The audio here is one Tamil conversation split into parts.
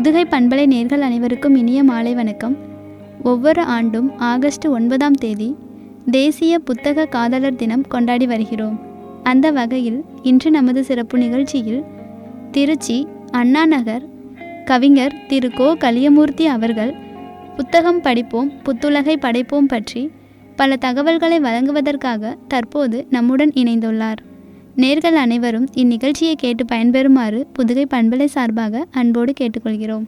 புதுகை பண்பலை நேர்கள் அனைவருக்கும் இனிய மாலை வணக்கம் ஒவ்வொரு ஆண்டும் ஆகஸ்ட் ஒன்பதாம் தேதி தேசிய புத்தக காதலர் தினம் கொண்டாடி வருகிறோம் அந்த வகையில் இன்று நமது சிறப்பு நிகழ்ச்சியில் திருச்சி அண்ணா நகர் கவிஞர் திரு கோ கலியமூர்த்தி அவர்கள் புத்தகம் படிப்போம் புத்துலகை படைப்போம் பற்றி பல தகவல்களை வழங்குவதற்காக தற்போது நம்முடன் இணைந்துள்ளார் நேர்கள் அனைவரும் இந்நிகழ்ச்சியை கேட்டு பயன்பெறுமாறு புதுகை பண்பலை சார்பாக அன்போடு கேட்டுக்கொள்கிறோம்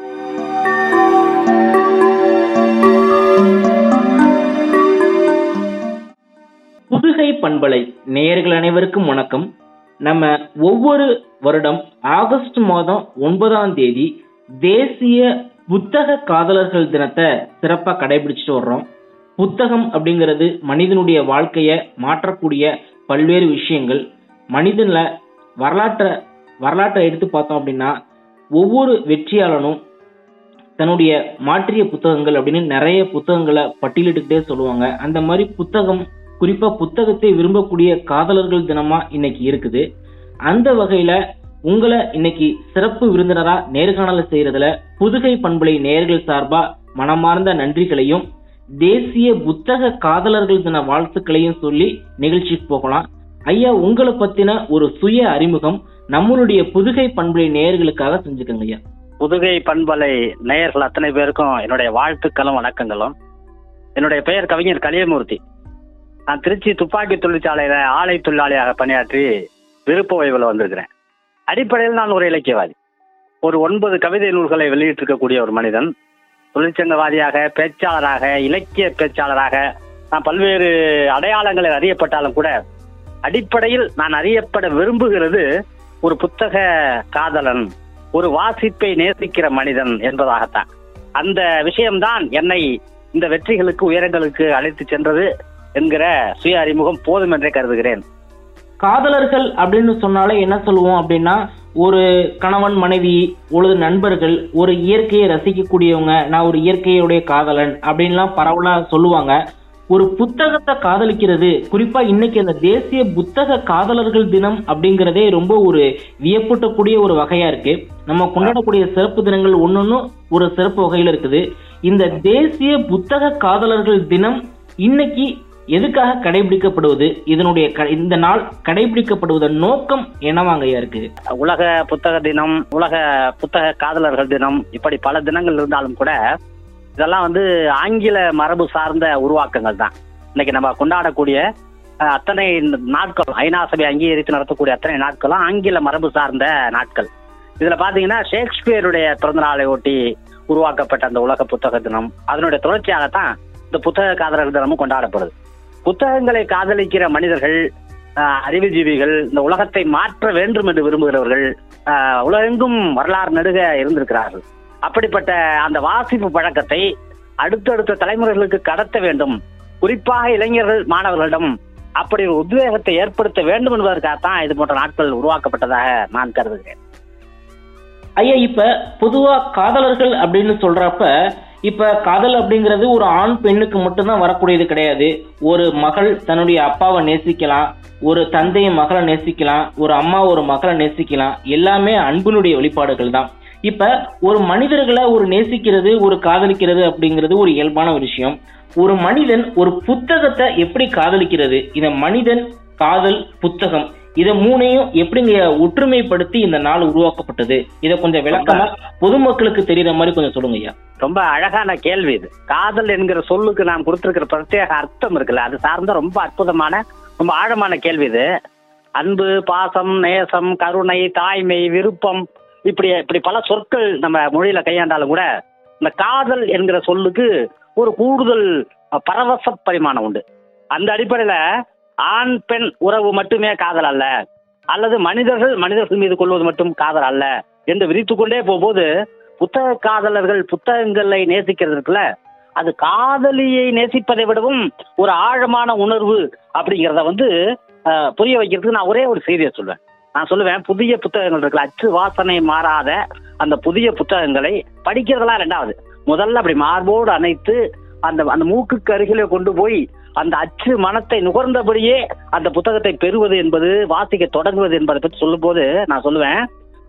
புதுகை பண்பலை நேயர்கள் அனைவருக்கும் வணக்கம் நம்ம ஒவ்வொரு வருடம் ஆகஸ்ட் மாதம் ஒன்பதாம் தேதி தேசிய புத்தக காதலர்கள் தினத்தை சிறப்பாக கடைபிடிச்சிட்டு வர்றோம் புத்தகம் அப்படிங்கிறது மனிதனுடைய வாழ்க்கையை மாற்றக்கூடிய பல்வேறு விஷயங்கள் மனிதன்ல வரலாற்றை வரலாற்றை எடுத்து பார்த்தோம் அப்படின்னா ஒவ்வொரு வெற்றியாளனும் தன்னுடைய மாற்றிய புத்தகங்கள் அப்படின்னு நிறைய புத்தகங்களை பட்டியலிட்டுக்கிட்டே சொல்லுவாங்க அந்த மாதிரி புத்தகம் குறிப்பா புத்தகத்தை விரும்பக்கூடிய காதலர்கள் தினமா இன்னைக்கு இருக்குது அந்த வகையில உங்களை இன்னைக்கு சிறப்பு விருந்தினரா நேர்காணல் செய்யறதுல புதுகை பண்பலை நேர்கள் சார்பா மனமார்ந்த நன்றிகளையும் தேசிய புத்தக காதலர்கள் தின வாழ்த்துக்களையும் சொல்லி நிகழ்ச்சிக்கு போகலாம் ஐயா உங்களை பத்தின ஒரு சுய அறிமுகம் நம்மளுடைய புதுகை பண்பலை நேயர்களுக்காக செஞ்சுக்கோங்க ஐயா புதுகை பண்பலை நேயர்கள் அத்தனை பேருக்கும் என்னுடைய வாழ்த்துக்களும் வணக்கங்களும் என்னுடைய பெயர் கவிஞர் கலியமூர்த்தி நான் திருச்சி துப்பாக்கி தொழிற்சாலையில ஆலை தொழிலாளியாக பணியாற்றி விருப்ப ஓய்வில் வந்திருக்கிறேன் அடிப்படையில் நான் ஒரு இலக்கியவாதி ஒரு ஒன்பது கவிதை நூல்களை வெளியிட்டிருக்கக்கூடிய ஒரு மனிதன் தொழிற்சங்கவாதியாக பேச்சாளராக இலக்கிய பேச்சாளராக நான் பல்வேறு அடையாளங்களில் அறியப்பட்டாலும் கூட அடிப்படையில் நான் அறியப்பட விரும்புகிறது ஒரு புத்தக காதலன் ஒரு வாசிப்பை நேசிக்கிற மனிதன் என்பதாகத்தான் அந்த விஷயம்தான் என்னை இந்த வெற்றிகளுக்கு உயரங்களுக்கு அழைத்து சென்றது என்கிற சுய அறிமுகம் போதும் என்றே கருதுகிறேன் காதலர்கள் அப்படின்னு சொன்னாலே என்ன சொல்லுவோம் அப்படின்னா ஒரு கணவன் மனைவி ஒரு நண்பர்கள் ஒரு இயற்கையை ரசிக்கக்கூடியவங்க நான் ஒரு இயற்கையுடைய காதலன் அப்படின்லாம் பரவலா சொல்லுவாங்க ஒரு புத்தகத்தை காதலிக்கிறது குறிப்பா இன்னைக்கு அந்த தேசிய புத்தக காதலர்கள் தினம் அப்படிங்கிறதே ரொம்ப ஒரு வியப்பூட்டக்கூடிய ஒரு வகையா இருக்கு நம்ம கொண்டாடக்கூடிய சிறப்பு தினங்கள் ஒன்னொன்னும் ஒரு சிறப்பு வகையில இருக்குது இந்த தேசிய புத்தக காதலர்கள் தினம் இன்னைக்கு எதுக்காக கடைபிடிக்கப்படுவது இதனுடைய க- இந்த நாள் கடைபிடிக்கப்படுவதன் நோக்கம் என்னவாங்கய்யா இருக்கு உலக புத்தக தினம் உலக புத்தக காதலர்கள் தினம் இப்படி பல தினங்கள் இருந்தாலும் கூட இதெல்லாம் வந்து ஆங்கில மரபு சார்ந்த உருவாக்கங்கள் தான் இன்னைக்கு நம்ம கொண்டாடக்கூடிய அஹ், அத்தனை நாட்கள் ஐநா சபை அங்கீகரித்து நடத்தக்கூடிய அத்தனை நாட்களும் ஆங்கில மரபு சார்ந்த நாட்கள் இதுல பாத்தீங்கன்னா ஷேக்ஸ்பியருடைய பிறந்த நாளை ஒட்டி உருவாக்கப்பட்ட அந்த உலக புத்தக தினம் அதனுடைய தொடர்ச்சியாகத்தான் இந்த புத்தக காதலர்கள் தினமும் கொண்டாடப்படுது புத்தகங்களை காதலிக்கிற மனிதர்கள் ஆஹ், அறிவுஜீவிகள் இந்த உலகத்தை மாற்ற வேண்டும் என்று விரும்புகிறவர்கள் ஆஹ், உலகெங்கும் வரலாறு நெடுக இருந்திருக்கிறார்கள் அப்படிப்பட்ட அந்த வாசிப்பு பழக்கத்தை அடுத்தடுத்த தலைமுறைகளுக்கு கடத்த வேண்டும் குறிப்பாக இளைஞர்கள் மாணவர்களிடம் அப்படி ஒரு உத்வேகத்தை ஏற்படுத்த வேண்டும் என்பதற்காகத்தான் இது போன்ற நாட்கள் உருவாக்கப்பட்டதாக நான் கருதுகிறேன் ஐயா இப்ப பொதுவா காதலர்கள் அப்படின்னு சொல்றப்ப இப்ப காதல் அப்படிங்கிறது ஒரு ஆண் பெண்ணுக்கு மட்டும்தான் வரக்கூடியது கிடையாது ஒரு மகள் தன்னுடைய அப்பாவை நேசிக்கலாம் ஒரு தந்தையை மகளை நேசிக்கலாம் ஒரு அம்மா ஒரு மகளை நேசிக்கலாம் எல்லாமே அன்பினுடைய வெளிப்பாடுகள் தான் இப்ப ஒரு மனிதர்களை ஒரு நேசிக்கிறது ஒரு காதலிக்கிறது அப்படிங்கிறது ஒரு இயல்பான ஒரு விஷயம் ஒரு மனிதன் ஒரு புத்தகத்தை எப்படி காதலிக்கிறது இந்த மனிதன் காதல் புத்தகம் இத மூணையும் எப்படிங்க ஒற்றுமைப்படுத்தி இந்த நாள் உருவாக்கப்பட்டது இத கொஞ்சம் விளக்கமா பொதுமக்களுக்கு தெரியற மாதிரி கொஞ்சம் சொல்லுங்க ஐயா ரொம்ப அழகான கேள்வி இது காதல் என்கிற சொல்லுக்கு நாம் கொடுத்திருக்கிற பிரத்யேக அர்த்தம் இருக்குல்ல அது சார்ந்த ரொம்ப அற்புதமான ரொம்ப ஆழமான கேள்வி இது அன்பு பாசம் நேசம் கருணை தாய்மை விருப்பம் இப்படி இப்படி பல சொற்கள் நம்ம மொழியில கையாண்டாலும் கூட இந்த காதல் என்கிற சொல்லுக்கு ஒரு கூடுதல் அஹ், பரவச பரிமாணம் உண்டு அந்த அடிப்படையில ஆண் பெண் உறவு மட்டுமே காதல் அல்ல அல்லது மனிதர்கள் மனிதர்கள் மீது கொள்வது மட்டும் காதல் அல்ல என்று விரித்துக் கொண்டே போகும்போது புத்தக காதலர்கள் புத்தகங்களை நேசிக்கிறது இருக்குல்ல அது காதலியை நேசிப்பதை விடவும் ஒரு ஆழமான உணர்வு அப்படிங்கிறத வந்து அஹ், புரிய வைக்கிறதுக்கு நான் ஒரே ஒரு செய்தியை சொல்லுவேன் நான் சொல்லுவேன் புதிய புத்தகங்கள் இருக்குல்ல அச்சு வாசனை மாறாத அந்த புதிய புத்தகங்களை படிக்கிறதெல்லாம் ரெண்டாவது முதல்ல அப்படி மார்போடு அணைத்து அந்த அந்த மூக்குக்கு அருகிலே கொண்டு போய் அந்த அச்சு மனத்தை நுகர்ந்தபடியே அந்த புத்தகத்தை பெறுவது என்பது வாசிக்க தொடங்குவது என்பதை பற்றி சொல்லும்போது நான் சொல்லுவேன்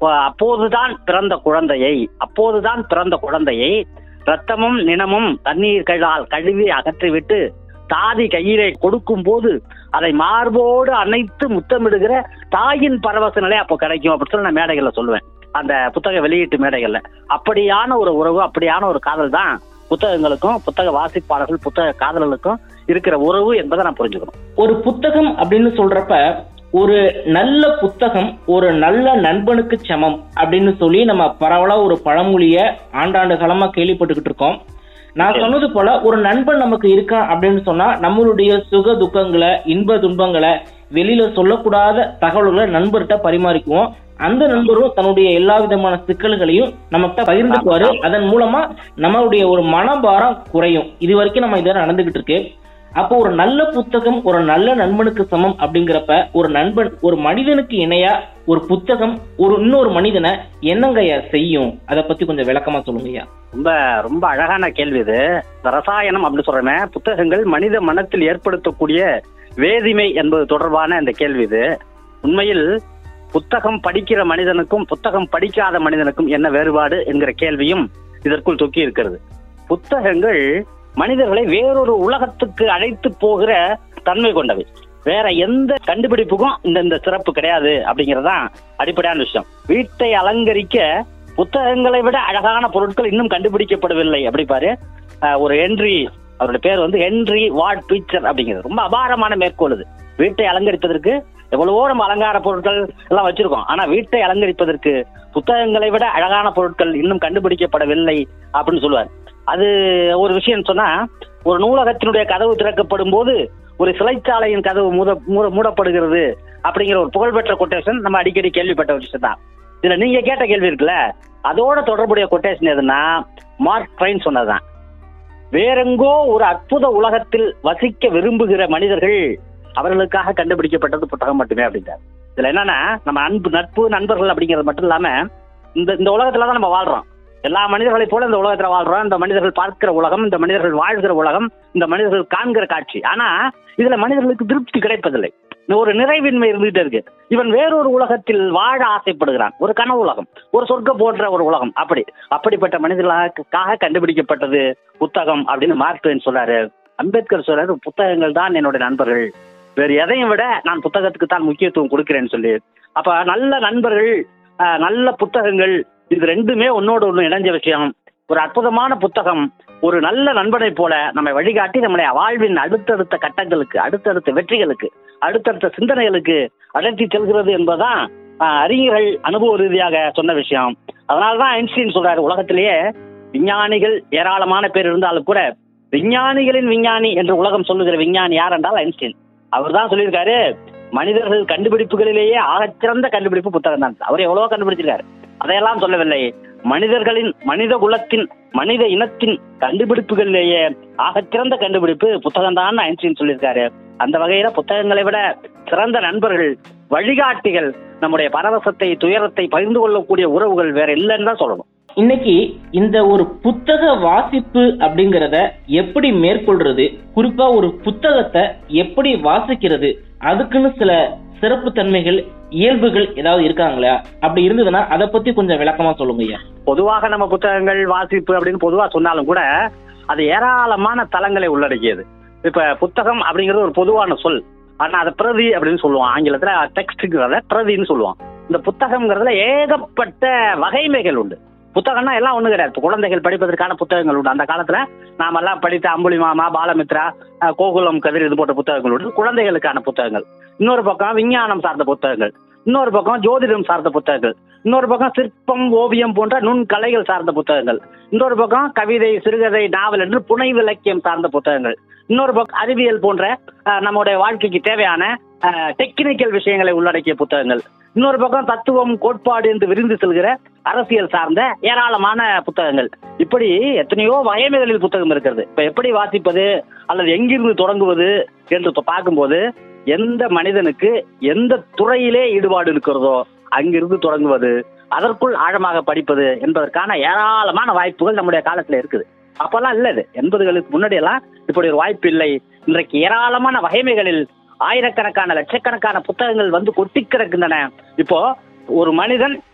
அஹ், அப்போதுதான் பிறந்த குழந்தையை அப்போதுதான் பிறந்த குழந்தையை ரத்தமும் நினமும் தண்ணீர் கழால் கழுவி அகற்றிவிட்டு தாதி கையிலே கொடுக்கும் போது அதை மார்போடு அணைத்து முத்தமிடுகிற தாயின் பரவச நிலை அப்போ கிடைக்கும் அப்படின்னு சொல்லி நான் மேடைகள்ல சொல்லுவேன் அந்த புத்தக வெளியீட்டு மேடைகள்ல அப்படியான ஒரு உறவு அப்படியான ஒரு காதல் தான் புத்தகங்களுக்கும் புத்தக வாசிப்பாளர்கள் புத்தக காதலர்களுக்கும் இருக்கிற உறவு என்பதை நான் புரிஞ்சுக்கணும் ஒரு புத்தகம் அப்படின்னு சொல்றப்ப ஒரு நல்ல புத்தகம் ஒரு நல்ல நண்பனுக்கு சமம் அப்படின்னு சொல்லி நம்ம பரவலா ஒரு பழமொழிய ஆண்டாண்டு காலமா கேள்விப்பட்டுக்கிட்டு இருக்கோம் நான் சொன்னது போல ஒரு நண்பன் நமக்கு இருக்கான் அப்படின்னு சொன்னா நம்மளுடைய சுக துக்கங்களை இன்ப துன்பங்களை வெளியில சொல்லக்கூடாத தகவல்களை நண்பர்கிட்ட பரிமாறிக்குவோம் அந்த நண்பரும் தன்னுடைய எல்லா விதமான சிக்கல்களையும் நம்மகிட்ட பகிர்ந்துக்குவாரு அதன் மூலமா நம்மளுடைய ஒரு மனபாரம் குறையும் இது வரைக்கும் நம்ம இதை நடந்துகிட்டு இருக்கு அப்போ ஒரு நல்ல புத்தகம் ஒரு நல்ல நண்பனுக்கு சமம் அப்படிங்கிறப்ப ஒரு நண்பன் ஒரு மனிதனுக்கு இணையா ஒரு புத்தகம் ஒரு இன்னொரு மனிதனை என்னங்கய்யா செய்யும் அதை பத்தி கொஞ்சம் விளக்கமா சொல்லுங்கய்யா ரொம்ப ரொம்ப அழகான கேள்வி இது இந்த ரசாயனம் அப்படின்னு சொல்றமே புத்தகங்கள் மனித மனத்தில் ஏற்படுத்தக்கூடிய வேதிமை என்பது தொடர்பான இந்த கேள்வி இது உண்மையில் புத்தகம் படிக்கிற மனிதனுக்கும் புத்தகம் படிக்காத மனிதனுக்கும் என்ன வேறுபாடு என்கிற கேள்வியும் இதற்குள் தொக்கி இருக்கிறது புத்தகங்கள் மனிதர்களை வேறொரு உலகத்துக்கு அழைத்து போகிற தன்மை கொண்டவை வேற எந்த கண்டுபிடிப்புக்கும் இந்த இந்த சிறப்பு கிடையாது அப்படிங்கறதுதான் அடிப்படையான விஷயம் வீட்டை அலங்கரிக்க புத்தகங்களை விட அழகான பொருட்கள் இன்னும் கண்டுபிடிக்கப்படவில்லை அப்படி பாரு அஹ் ஒரு ஹென்றி அவருடைய பேர் வந்து ஹென்றி வாட் பீச்சர் அப்படிங்கிறது ரொம்ப அபாரமான மேற்கோள் இது வீட்டை அலங்கரிப்பதற்கு எவ்வளவோ நம்ம அலங்கார பொருட்கள் எல்லாம் வச்சிருக்கோம் ஆனா வீட்டை அலங்கரிப்பதற்கு புத்தகங்களை விட அழகான பொருட்கள் இன்னும் கண்டுபிடிக்கப்படவில்லை அப்படின்னு சொல்லுவார் அது ஒரு விஷயம் சொன்னா ஒரு நூலகத்தினுடைய கதவு திறக்கப்படும் போது ஒரு சிறைச்சாலையின் கதவு மூட மூட- மூடப்படுகிறது அப்படிங்கிற ஒரு புகழ்பெற்ற கொட்டேஷன் நம்ம அடிக்கடி கேள்விப்பட்ட ஒரு விஷயம் தான் இதுல நீங்க கேட்ட கேள்வி இருக்குல்ல அதோட தொடர்புடைய கொட்டேஷன் எதுன்னா மார்க் ட்வைன் சொன்னதுதான் வேறெங்கோ ஒரு அற்புத உலகத்தில் வசிக்க விரும்புகிற மனிதர்கள் அவர்களுக்காக கண்டுபிடிக்கப்பட்டது புத்தகம் மட்டுமே அப்படின்றார் இதுல என்னன்னா நம்ம அன்பு நட்பு நண்பர்கள் அப்படிங்கிறது மட்டும் இல்லாம இந்த இந்த உலகத்துல தான் நம்ம வாழ்றோம் எல்லா மனிதர்களைப் போல இந்த உலகத்துல வாழ்றோம் இந்த மனிதர்கள் பார்க்கிற உலகம் இந்த மனிதர்கள் வாழ்கிற உலகம் இந்த மனிதர்கள் காண்கிற காட்சி ஆனா இதுல மனிதர்களுக்கு திருப்தி கிடைப்பதில்லை ஒரு நிறைவின்மை இருந்துகிட்டே இருக்கு இவன் வேறொரு உலகத்தில் வாழ ஆசைப்படுகிறான் ஒரு கனவு உலகம் ஒரு சொர்க்க போன்ற ஒரு உலகம் அப்படி அப்படிப்பட்ட மனிதர்களுக்காக கண்டுபிடிக்கப்பட்டது புத்தகம் அப்படின்னு மார்க் ட்வைன் சொல்றாரு அம்பேத்கர் சொல்றாரு புத்தகங்கள் தான் என்னுடைய நண்பர்கள் வேறு எதையும் விட நான் புத்தகத்துக்கு தான் முக்கியத்துவம் கொடுக்கிறேன்னு சொல்லி அப்ப நல்ல நண்பர்கள் ஆஹ், நல்ல புத்தகங்கள் இது ரெண்டுமே ஒன்னோடு ஒண்ணு இணைஞ்ச விஷயம் ஒரு அற்புதமான புத்தகம் ஒரு நல்ல நண்பனை போல நம்மை வழிகாட்டி நம்முடைய வாழ்வின் அடுத்தடுத்த கட்டங்களுக்கு அடுத்தடுத்த வெற்றிகளுக்கு அடுத்தடுத்த சிந்தனைகளுக்கு அழைத்து செல்கிறது என்பதுதான் ஆஹ், அறிஞர்கள் அனுபவ ரீதியாக சொன்ன விஷயம் அதனாலதான் ஐன்ஸ்டீன் சொல்றாரு உலகத்திலேயே விஞ்ஞானிகள் ஏராளமான பேர் இருந்தாலும் கூட விஞ்ஞானிகளின் விஞ்ஞானி என்று உலகம் சொல்லுகிற விஞ்ஞானி யார் என்றால் ஐன்ஸ்டீன் அவர் தான் சொல்லியிருக்காரு மனிதர்கள் கண்டுபிடிப்புகளிலேயே ஆகச்சிறந்த கண்டுபிடிப்பு புத்தகம் தான் அவர் எவ்வளவோ கண்டுபிடிச்சிருக்காரு அதையெல்லாம் சொல்லவில்லை மனிதர்களின் மனித குலத்தின் மனித இனத்தின் கண்டுபிடிப்புகளிலேயே ஆகச்சிறந்த கண்டுபிடிப்பு புத்தகம் தான் ஐன்ஸ்டீன் சொல்லியிருக்காரு அந்த வகையில புத்தகங்களை விட சிறந்த நண்பர்கள் வழிகாட்டிகள் நம்முடைய பரவசத்தை துயரத்தை பகிர்ந்து கொள்ளக்கூடிய உறவுகள் வேற இல்லைன்னு தான் சொல்லணும் இன்னைக்கு இந்த ஒரு புத்தக வாசிப்பு அப்படிங்கறத எப்படி மேற்கொள்றது குறிப்பா ஒரு புத்தகத்தை எப்படி வாசிக்கிறது அதுக்குன்னு சில சிறப்பு தன்மைகள் இயல்புகள் ஏதாவது இருக்காங்களா அப்படி இருந்ததுன்னா அதை பத்தி கொஞ்சம் விளக்கமா சொல்லுங்க ஐயா பொதுவாக நம்ம புத்தகங்கள் வாசிப்பு அப்படின்னு பொதுவா சொன்னாலும் கூட அது ஏராளமான தளங்களை உள்ளடக்கியது இப்ப புத்தகம் அப்படிங்கிறது ஒரு பொதுவான சொல் ஆனா அதை பிரதி அப்படின்னு சொல்லுவான் ஆங்கிலத்துல டெக்ஸ்ட்ங்கிறத பிரதின்னு சொல்லுவான் இந்த புத்தகம்ங்கிறதுல ஏகப்பட்ட வகைமைகள் உண்டு புத்தகம்னா எல்லாம் ஒண்ணு கிடையாது இப்ப குழந்தைகள் படிப்பதற்கான புத்தகங்கள் உண்டு அந்த காலத்துல நாமெல்லாம் படித்த அம்புலி மாமா பாலமித்ரா அஹ், கோகுலம் கதிர் இது போன்ற புத்தகங்கள் உண்டு குழந்தைகளுக்கான புத்தகங்கள் இன்னொரு பக்கம் விஞ்ஞானம் சார்ந்த புத்தகங்கள் இன்னொரு பக்கம் ஜோதிடம் சார்ந்த புத்தகங்கள் இன்னொரு பக்கம் சிற்பம் ஓவியம் போன்ற நுண்கலைகள் சார்ந்த புத்தகங்கள் இன்னொரு பக்கம் கவிதை சிறுகதை நாவல் என்று புனைவு இலக்கியம் சார்ந்த புத்தகங்கள் இன்னொரு பக்கம் அறிவியல் போன்ற அஹ், நம்முடைய வாழ்க்கைக்கு தேவையான டெக்னிக்கல் விஷயங்களை உள்ளடக்கிய புத்தகங்கள் இன்னொரு பக்கம் தத்துவம் கோட்பாடு என்று விரிந்து செல்கிற அரசியல் சார்ந்த ஏராளமான புத்தகங்கள் இப்படி எத்தனையோ வகைமைகளில் புத்தகம் இருக்கிறது இப்ப எப்படி வாசிப்பது அல்லது எங்கிருந்து தொடங்குவது என்று இப்ப பார்க்கும்போது எந்த மனிதனுக்கு எந்த துறையிலே ஈடுபாடு இருக்கிறதோ அங்கிருந்து தொடங்குவது அதற்குள் ஆழமாக படிப்பது என்பதற்கான ஏராளமான வாய்ப்புகள் நம்முடைய காலத்துல இருக்குது அப்பெல்லாம் இல்ல இது எண்பதுகளுக்கு முன்னாடி எல்லாம் இப்படி ஒரு வாய்ப்பு இல்லை இன்றைக்கு ஏராளமான வகைமைகளில் ஆயிரக்கணக்கான லட்சக்கணக்கான புத்தகங்கள் வந்து கொட்டி கிடக்கின்றன இப்போ ஒரு மனிதன்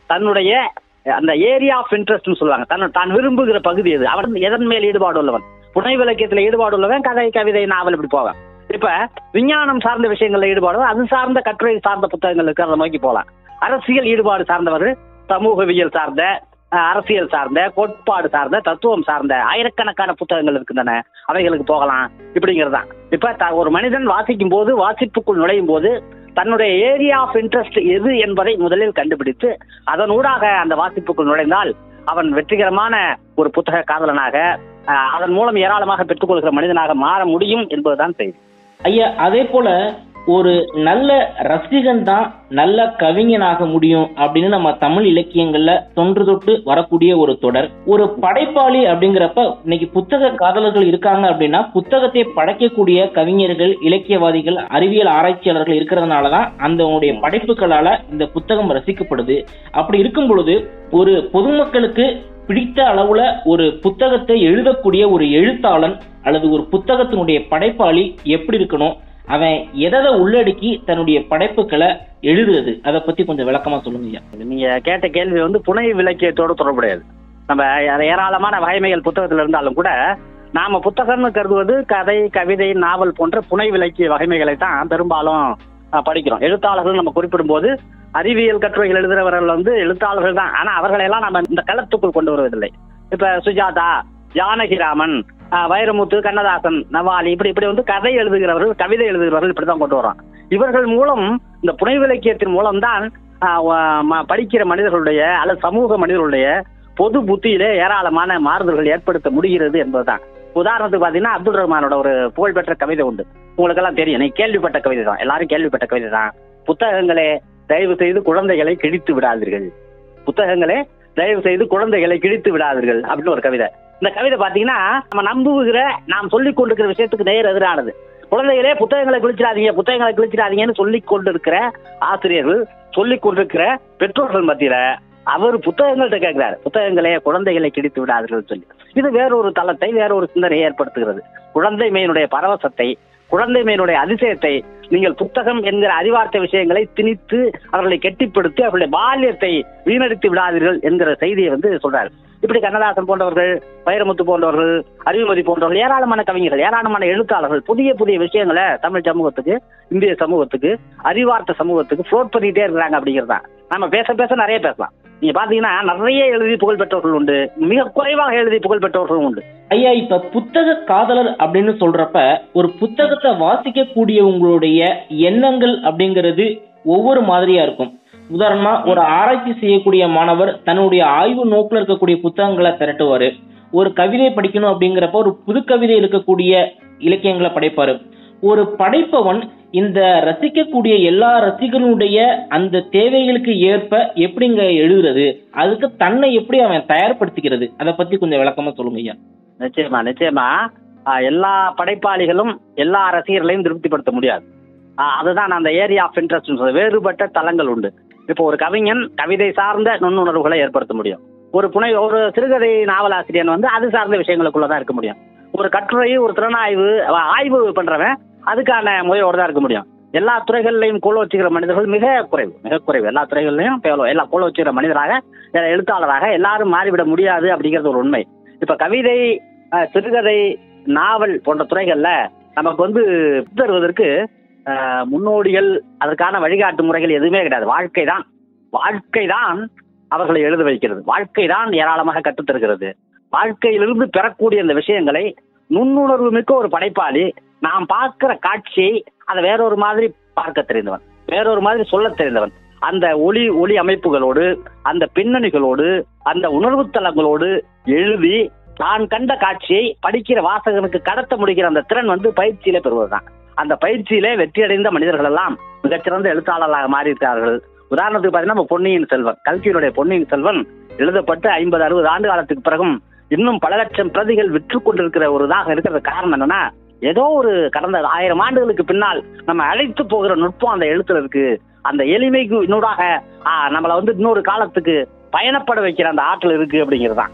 தன்னுடைய அந்த ஏரியா ஆஃப் இன்ட்ரெஸ்ட்னு சொல்லுவாங்க தன் தான் விரும்புகிற பகுதி எது அவன் எதன் மேல் ஈடுபாடு உள்ளவன் புனைவு இலக்கியத்துல ஈடுபாடு உள்ளவன் கதை கவிதை நாவல் இப்படி போவான் இப்ப விஞ்ஞானம் சார்ந்த விஷயங்கள்ல ஈடுபாடு அது சார்ந்த கட்டுரை சார்ந்த புத்தகங்கள் இருக்கு அதை நோக்கி போலாம் அரசியல் ஈடுபாடு சார்ந்தவர் சமூகவியல் சார்ந்த அஹ், அரசியல் சார்ந்த கோட்பாடு சார்ந்த தத்துவம் சார்ந்த ஆயிரக்கணக்கான புத்தகங்கள் இருக்கின்றன அவைகளுக்கு போகலாம் இப்படிங்கிறதுதான் இப்ப த- ஒரு மனிதன் வாசிக்கும் போது வாசிப்புக்குள் நுழையும் போது தன்னுடைய ஏரியா ஆஃப் இன்ட்ரெஸ்ட் எது என்பதை முதலில் கண்டுபிடித்து அதன் ஊடாக அந்த வாசிப்புக்குள் நுழைந்தால் அவன் வெற்றிகரமான ஒரு புத்தக காதலனாக அஹ், அதன் மூலம் ஏராளமாக பெற்றுக்கொள்கிற மனிதனாக மாற முடியும் என்பதுதான் செய்தி ஐயா அதே போல ஒரு நல்ல ரசிகன் தான் நல்ல கவிஞனாக முடியும் அப்படின்னு நம்ம தமிழ் இலக்கியங்கள்ல தொன்று தொட்டு வரக்கூடிய ஒரு தொடர் ஒரு படைப்பாளி அப்படிங்கிறப்ப இன்னைக்கு புத்தக காதலர்கள் இருக்காங்க அப்படின்னா புத்தகத்தை படைக்கக்கூடிய கவிஞர்கள் இலக்கியவாதிகள் அறிவியல் ஆராய்ச்சியாளர்கள் இருக்கிறதுனாலதான் அந்த படைப்புகளால இந்த புத்தகம் ரசிக்கப்படுது அப்படி இருக்கும் பொழுது ஒரு பொதுமக்களுக்கு பிடித்த அளவுல ஒரு புத்தகத்தை எழுதக்கூடிய ஒரு எழுத்தாளன் அல்லது ஒரு புத்தகத்தினுடைய படைப்பாளி எப்படி இருக்கணும் அவன் எதை உள்ளடக்கி தன்னுடைய படைப்புகளை எழுதுறது அதை பத்தி கொஞ்சம் விளக்கமா சொல்லுங்க ஐயா நீங்க கேட்ட கேள்வி வந்து புனை விலக்கியத்தோடு தொடர்புடையது நம்ம ஏ- ஏராளமான வகைமைகள் புத்தகத்தில் இருந்தாலும் கூட நாம புத்தகம்னு கருதுவது கதை கவிதை நாவல் போன்ற புனை விலக்கிய வகைமைகளை தான் பெரும்பாலும் அஹ், படிக்கிறோம் எழுத்தாளர்கள் நம்ம குறிப்பிடும் போது அறிவியல் கட்டுரைகள் எழுதுறவர்கள் வந்து எழுத்தாளர்கள் தான் ஆனா அவர்களையெல்லாம் நம்ம இந்த களத்துக்குள் கொண்டு வருவதில்லை இப்ப சுஜாதா ஜானகிராமன் அஹ், வைரமுத்து கண்ணதாசன் நவாலி இப்படி இப்படி வந்து கதை எழுதுகிறவர்கள் கவிதை எழுதுகிறவர்கள் இப்படிதான் கொண்டு வரோம் இவர்கள் மூலம் இந்த புனை விலக்கியத்தின் மூலம்தான் ஆஹ் வ- ம- படிக்கிற மனிதர்களுடைய அல்லது சமூக மனிதர்களுடைய பொது புத்தியிலே ஏராளமான மாறுதல்கள் ஏற்படுத்த முடிகிறது என்பதுதான் உதாரணத்துக்கு பாத்தீங்கன்னா அப்துல் ரஹ்மானோட ஒரு புகழ்பெற்ற கவிதை உண்டு உங்களுக்கெல்லாம் தெரியும் நீ கேள்விப்பட்ட கவிதை தான் எல்லாரும் கேள்விப்பட்ட கவிதை தான் புத்தகங்களே தயவு செய்து குழந்தைகளை கிழித்து விடாதீர்கள் புத்தகங்களே தயவு செய்து குழந்தைகளை கிழித்து விடாதீர்கள் அப்படின்னு ஒரு கவிதை இந்த கவிதை பாத்தீங்கன்னா நம்ம நம்புகிற நாம் சொல்லிக் கொண்டிருக்கிற விஷயத்துக்கு நேர் எதிரானது குழந்தைகளே புத்தகங்களை கிழிச்சிடாதீங்க புத்தகங்களை கிழிச்சிடாதீங்கன்னு சொல்லிக் கொண்டிருக்கிற ஆசிரியர்கள் சொல்லிக் கொண்டிருக்கிற பெற்றோர்கள் மத்தியில அவர் புத்தகங்கள்ட்ட கேட்கிறாரு புத்தகங்களே குழந்தைகளை கிழித்து விடாதீர்கள் சொல்லி இது வேறொரு தளத்தை வேறொரு சிந்தனையை ஏற்படுத்துகிறது குழந்தைமையினுடைய பரவசத்தை குழந்தைமையினுடைய அதிசயத்தை நீங்கள் புத்தகம் என்கிற அறிவார்த்த விஷயங்களை திணித்து அவர்களை கெட்டிப்படுத்தி அவர்களுடைய பால்யத்தை வீணடித்து விடாதீர்கள் என்கிற செய்தியை வந்து சொல்றாரு இப்படி கண்ணதாசன் போன்றவர்கள் வைரமுத்து போன்றவர்கள் அறிவுமதி போன்றவர்கள் ஏராளமான கவிஞர்கள் ஏராளமான எழுத்தாளர்கள் புதிய புதிய விஷயங்களை தமிழ் சமூகத்துக்கு இந்திய சமூகத்துக்கு அறிவார்த்த சமூகத்துக்கு ஃப்ளோட் பண்ணிட்டே இருக்கிறாங்க அப்படிங்கிறதா நம்ம பேச பேச நிறைய பேசலாம் நீங்க பாத்தீங்கன்னா நிறைய எழுதி புகழ் பெற்றவர்கள் உண்டு மிக குறைவாக எழுதி புகழ் பெற்றவர்களும் உண்டு ஐயா இப்ப புத்தக காதலர் அப்படின்னு சொல்றப்ப ஒரு புத்தகத்தை வாசிக்கக்கூடிய உங்களுடைய எண்ணங்கள் அப்படிங்கிறது ஒவ்வொரு மாதிரியா இருக்கும் உதாரணமா ஒரு ஆராய்ச்சி செய்யக்கூடிய மாணவர் தன்னுடைய ஆய்வு நோக்கில் இருக்கக்கூடிய புத்தகங்களை திரட்டுவாரு ஒரு கவிதை படிக்கணும் அப்படிங்கிறப்ப ஒரு புது கவிதை இருக்கக்கூடிய இலக்கியங்களை படைப்பாரு ஒரு படைப்பவன் இந்த ரசிக்கக்கூடிய எல்லா ரசிகர்களுடைய அந்த தேவைகளுக்கு ஏற்ப எப்படிங்க எழுதுறது அதுக்கு தன்னை எப்படி அவன் தயார்படுத்திக்கிறது அதை பத்தி கொஞ்சம் விளக்கமா சொல்லுங்க ஐயா நிச்சயமா நிச்சயமா ஆஹ் எல்லா படைப்பாளிகளும் எல்லா ரசிகர்களையும் திருப்திப்படுத்த முடியாது ஆஹ் அதுதான் அந்த ஏரியா ஆஃப் இன்ட்ரெஸ்ட் சொல்றது வேறுபட்ட தளங்கள் உண்டு இப்போ ஒரு கவிஞன் கவிதை சார்ந்த நுண்ணுணர்வுகளை ஏற்படுத்த முடியும் ஒரு புனை ஒரு சிறுகதை நாவலாசிரியன் வந்து அது சார்ந்த விஷயங்களுக்குள்ளதான் இருக்க முடியும் ஒரு கட்டுரை ஒரு திறனாய்வு அவன் ஆய்வு பண்றவன் அதுக்கான முறையோடு தான் இருக்க முடியும் எல்லா துறைகள்லையும் கோல வச்சுக்கிற மனிதர்கள் மிக குறைவு மிக குறைவு எல்லா துறைகள்லையும் பேலோ- எல்லா கோல வச்சுக்கிற மனிதராக அஹ் எழுத்தாளராக எல்லாரும் மாறிவிட முடியாது அப்படிங்கிறது ஒரு உண்மை இப்ப கவிதை அஹ், சிறுகதை நாவல் போன்ற துறைகள்ல நமக்கு வந்து தருவதற்கு அஹ், முன்னோடிகள் அதற்கான வழிகாட்டு முறைகள் எதுவுமே கிடையாது வாழ்க்கை தான் வாழ்க்கை தான் அவர்களை எழுத வைக்கிறது வாழ்க்கை தான் ஏராளமாக கற்றுத்தருகிறது வாழ்க்கையிலிருந்து பெறக்கூடிய இந்த விஷயங்களை நுண்ணுணர்வு மிக்க ஒரு படைப்பாளி நாம் பார்க்கிற காட்சியை அதை வேறொரு மாதிரி பார்க்க தெரிந்தவன் வேறொரு மாதிரி சொல்ல தெரிந்தவன் அந்த ஒளி ஒளி அமைப்புகளோடு அந்த பின்னணிகளோடு அந்த உணர்வு தளங்களோடு எழுதி தான் கண்ட காட்சியை படிக்கிற வாசகனுக்கு கடத்த முடிக்கிற அந்த திறன் வந்து பயிற்சியிலே பெறுவதுதான் அந்த பயிற்சியிலே வெற்றியடைந்த மனிதர்கள் எல்லாம் மிகச்சிறந்த எழுத்தாளர்களாக மாறியிருக்கிறார்கள் உதாரணத்துக்கு பார்த்தீங்கன்னா நம்ம பொன்னியின் செல்வன் கல்கியினுடைய பொன்னியின் செல்வன் எழுதப்பட்டு ஐம்பது அறுபது ஆண்டு காலத்துக்கு பிறகும் இன்னும் பல லட்சம் பிரதிகள் விற்று கொண்டிருக்கிற ஒரு இதாக இருக்கிறது காரணம் என்னன்னா ஏதோ ஒரு கடந்த ஆயிரம் ஆண்டுகளுக்கு பின்னால் நம்ம அழைத்து போகிற நுட்பம் அந்த எழுத்துல இருக்கு அந்த எளிமைக்கு இன்னொடாக ஆ, நம்மளை வந்து இன்னொரு காலத்துக்கு பயணப்பட வைக்கிற அந்த ஆற்றல் இருக்கு அப்படிங்கிறது தான்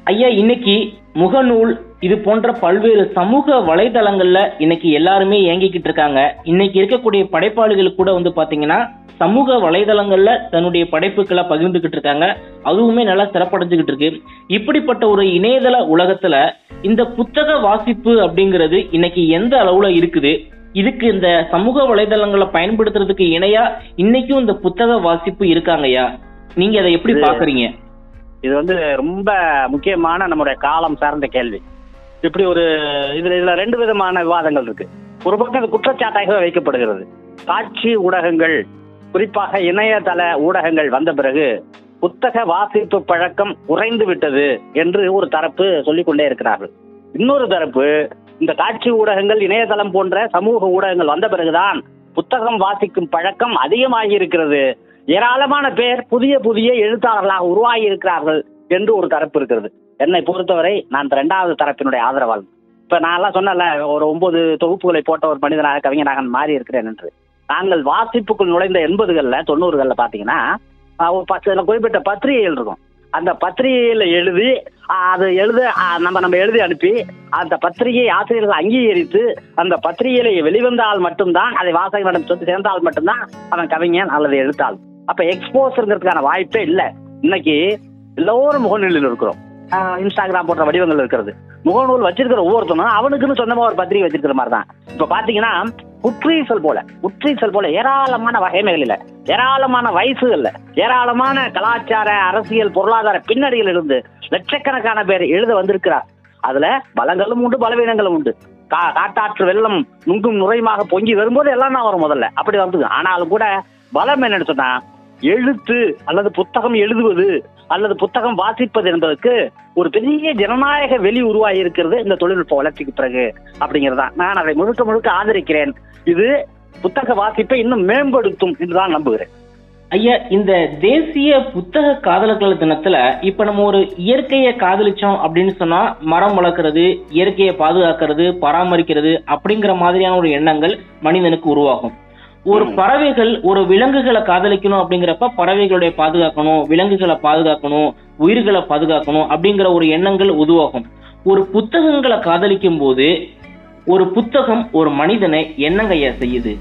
ஐயா இன்னைக்கு முகநூல் இது போன்ற பல்வேறு சமூக வலைதளங்கள்ல இன்னைக்கு எல்லாருமே இயங்கிக்கிட்டு இருக்காங்க இன்னைக்கு இருக்கக்கூடிய படைப்பாளிகள் கூட வந்து பாத்தீங்கன்னா சமூக வலைதளங்கள்ல தன்னுடைய படைப்புகளை பகிர்ந்துகிட்டு இருக்காங்க அதுவுமே நல்லா சிறப்படைஞ்சுகிட்டு இருக்கு இப்படிப்பட்ட ஒரு இணையதள உலகத்துல இந்த புத்தக வாசிப்பு அப்படிங்கிறது இன்னைக்கு எந்த அளவுல இருக்குது இதுக்கு இந்த சமூக வலைதளங்களை பயன்படுத்துறதுக்கு இணையா இன்னைக்கும் இந்த புத்தக வாசிப்பு இருக்காங்கய்யா நீங்க அதை எப்படி இது- பாக்குறீங்க இது வந்து ரொம்ப முக்கியமான நம்முடைய காலம் சார்ந்த கேள்வி இப்படி ஒரு இதுல இதுல ரெண்டு விதமான விவாதங்கள் இருக்கு ஒரு பக்கம் இது குற்றச்சாட்டாக வைக்கப்படுகிறது காட்சி ஊடகங்கள் குறிப்பாக இணையதள ஊடகங்கள் வந்த பிறகு புத்தக வாசிப்பு பழக்கம் குறைந்து விட்டது என்று ஒரு தரப்பு சொல்லிக் கொண்டே இருக்கிறார்கள் இன்னொரு தரப்பு இந்த காட்சி ஊடகங்கள் இணையதளம் போன்ற சமூக ஊடகங்கள் வந்த பிறகுதான் புத்தகம் வாசிக்கும் பழக்கம் அதிகமாகி இருக்கிறது ஏராளமான பேர் புதிய புதிய எழுத்தாளர்களாக உருவாகி இருக்கிறார்கள் என்று ஒரு தரப்பு இருக்கிறது என்னை பொறுத்தவரை நான் இந்த இரண்டாவது தரப்பினுடைய ஆதரவாளன் இப்ப நான் எல்லாம் சொன்னல ஒரு ஒன்பது தொகுப்புகளை போட்ட ஒரு மனிதனாக கவிஞனாக மாறி இருக்கிறேன் என்று நாங்கள் வாசிப்புக்குள் நுழைந்த எண்பதுகள்ல தொண்ணூறுகள்ல பாத்தீங்கன்னா ஆஹ் ஒரு பத்து சில குறிப்பிட்ட பத்திரிகைகள் இருக்கும் அந்த பத்திரிகையில எழுதி ஆஹ் அது எழுத ஆஹ் நம்ம நம்ம எழுதி அனுப்பி அந்த பத்திரிகை ஆசிரியர்கள் அங்கீகரித்து அந்த பத்திரிகையில வெளிவந்தால் மட்டும்தான் அதை வாசகர்களிடம் சொத்து சேர்ந்தால் மட்டும்தான் அவன் கவிஞன் அல்லது எழுத்தாள் அப்ப எக்ஸ்போசருங்கிறதுக்கான வாய்ப்பே இல்லை இன்னைக்கு எல்லோரும் முகநூலில் இருக்கிறோம் ஆஹ் இன்ஸ்டாகிராம் போன்ற வடிவங்கள் இருக்கிறது முகநூல் வச்சிருக்கிற ஒவ்வொருத்தனும் அவனுக்குன்னு சொந்தமா ஒரு பத்திரிகை வச்சிருக்கிற மாதிரி தான் இப்ப பாத்தீங்கன்னா புற்றீசல் போல புற்றீசல் போல ஏராளமான வகைமைகளில் ஏராளமான வயசுகள்ல ஏராளமான கலாச்சார அரசியல் பொருளாதார பின்னணியில் இருந்து லட்சக்கணக்கான பேர் எழுத வந்திருக்கிறார் அதுல பலங்களும் உண்டு பலவீனங்களும் உண்டு கா காட்டாற்று வெள்ளம் நுங்கும் நுரையுமாக பொங்கி வரும்போது எல்லாம் தான் வரும் முதல்ல அப்படி வந்து ஆனாலும் கூட பலம் என்னன்னு சொன்னா எழுத்து அல்லது புத்தகம் எழுதுவது அல்லது புத்தகம் வாசிப்பது என்பதற்கு ஒரு பெரிய ஜனநாயக வெளி உருவாகி இருக்கிறது இந்த தொழில்நுட்ப வளர்ச்சிக்கு பிறகு அப்படிங்கிறது தான் நான் அதை முழுக்க முழுக்க ஆதரிக்கிறேன் இது புத்தக வாசிப்பை இன்னும் மேம்படுத்தும் என்றுதான் நம்புகிறேன் ஐயா இந்த தேசிய புத்தக காதலர்கள் தினத்துல இப்ப நம்ம ஒரு இயற்கையை காதலிச்சோம் அப்படின்னு சொன்னா மரம் வளர்க்கறது இயற்கையை பாதுகாக்கிறது பராமரிக்கிறது அப்படிங்கிற மாதிரியான ஒரு எண்ணங்கள் மனிதனுக்கு உருவாகும் ஒரு ம். பறவைகள் ஒரு விலங்குகளை காதலிக்கணும் அப்படிங்கிறப்ப பறவைகளுடைய பாதுகாக்கணும் விலங்குகளை பாதுகாக்கணும் உயிர்களை பாதுகாக்கணும் அப்படிங்கிற ஒரு எண்ணங்கள் உருவாகும் ஒரு புத்தகங்களை காதலிக்கும் போது ஒரு புத்தகம் ஒரு மனிதனை என்னங்க ஐயா செய்யுது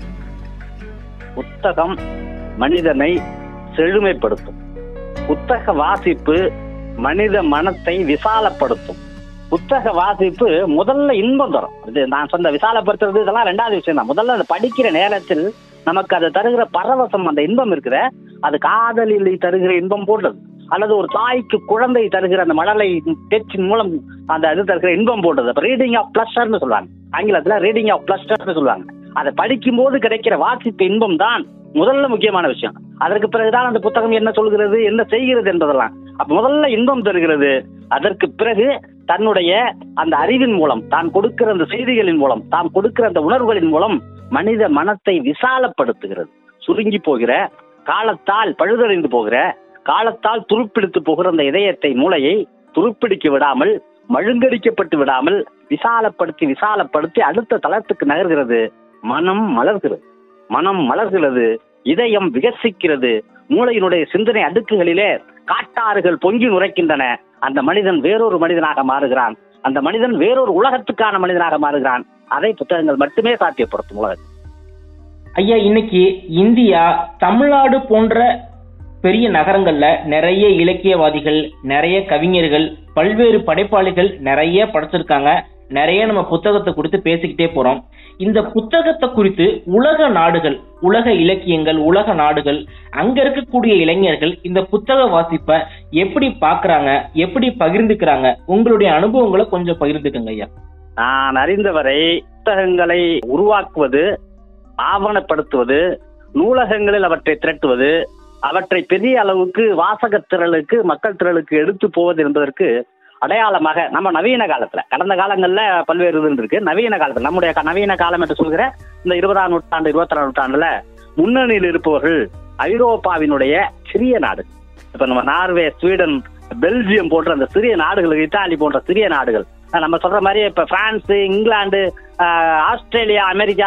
புத்தகம் மனிதனை செழுமைப்படுத்தும் புத்தக வாசிப்பு மனித மனத்தை விசாலப்படுத்தும் புத்தக வாசிப்பு முதல்ல இன்பம் தரும் இது நான் சொன்ன விசாலப்படுத்துறது இதெல்லாம் ரெண்டாவது விஷயம் தான் முதல்ல அதை படிக்கிற நேரத்தில் நமக்கு அது தருகிற பரவசம் அந்த இன்பம் இருக்கிற அது காதலில் தருகிற இன்பம் போன்றது அல்லது ஒரு தாய்க்கு குழந்தை தருகிற அந்த மழலை பேச்சின் மூலம் அந்த இது தருகிற இன்பம் போன்றது அப்ப ரீடிங் ஆஃப் பிளஸ்டர்னு சொல்லுவாங்க ஆங்கிலத்துல ரீடிங் ஆஃப் பிளஸ்டர்னு சொல்லுவாங்க அதை படிக்கும் போது கிடைக்கிற வாசிப்பு இன்பம் தான் முதல்ல முக்கியமான விஷயம் அதற்கு பிறகுதான் அந்த புத்தகம் என்ன சொல்கிறது என்ன செய்கிறது என்பதெல்லாம் அப்ப முதல்ல இன்பம் தருகிறது அதற்கு பிறகு தன்னுடைய அந்த அறிவின் மூலம் தான் கொடுக்கிற அந்த செய்திகளின் மூலம் தான் கொடுக்கிற அந்த உணர்வுகளின் மூலம் மனித மனத்தை விசாலப்படுத்துகிறது சுருங்கி போகிற காலத்தால் பழுதடைந்து போகிற காலத்தால் துருப்பிடித்து போகிற அந்த இதயத்தை மூளையை துருப்பிடிக்க விடாமல் மழுங்கடிக்கப்பட்டு விடாமல் விசாலப்படுத்தி விசாலப்படுத்தி அடுத்த தளத்துக்கு நகர்கிறது மனம் மலர்கிறது மனம் மலர்கிறது இதயம் விகசிக்கிறது மூளையினுடைய சிந்தனை அடுக்குகளிலே காட்டாறுகள் பொங்கி நுரைக்கின்றன அந்த மனிதன் வேறொரு மனிதனாக மாறுகிறான் அந்த மனிதன் வேறொரு உலகத்துக்கான மனிதனாக மாறுகிறான் அதை புத்தகங்கள் மட்டுமே சாத்தியப்படுத்தும் உலகத்தில் ஐயா இன்னைக்கு இந்தியா தமிழ்நாடு போன்ற பெரிய நகரங்கள்ல நிறைய இலக்கியவாதிகள் நிறைய கவிஞர்கள் பல்வேறு படைப்பாளிகள் நிறைய படைச்சிருக்காங்க நிறைய நம்ம புத்தகத்தை குறித்து பேசிக்கிட்டே போறோம் இந்த புத்தகத்தை குறித்து உலக நாடுகள் உலக இலக்கியங்கள் உலக நாடுகள் அங்க இருக்கக்கூடிய இளைஞர்கள் இந்த புத்தக வாசிப்பை எப்படி பாக்குறாங்க எப்படி பகிர்ந்துக்கிறாங்க உங்களுடைய அனுபவங்களை கொஞ்சம் பகிர்ந்துக்கங்க ஐயா நான் அறிந்தவரை புத்தகங்களை உருவாக்குவது ஆவணப்படுத்துவது நூலகங்களில் அவற்றை திரட்டுவது அவற்றை பெரிய அளவுக்கு வாசகத் திரளுக்கு மக்கள் திரளுக்கு எடுத்து போவது என்பதற்கு அடையாளமாக நம்ம நவீன காலத்துல கடந்த காலங்கள்ல பல்வேறு இது இருக்கு நவீன காலத்துல நம்முடைய க- நவீன காலம் என்று சொல்கிற இந்த இருபதாம் நூற்றாண்டு இருபத்தி நூற்றாண்டுல முன்னணியில் இருப்பவர்கள் ஐரோப்பாவினுடைய சிறிய நாடு இப்ப நம்ம நார்வே ஸ்வீடன் பெல்ஜியம் போன்ற அந்த சிறிய நாடுகள் இத்தாலி போன்ற சிறிய நாடுகள் அஹ் நம்ம சொல்ற மாதிரி இப்ப பிரான்ஸ் இங்கிலாந்து ஆஹ் ஆஸ்திரேலியா அமெரிக்கா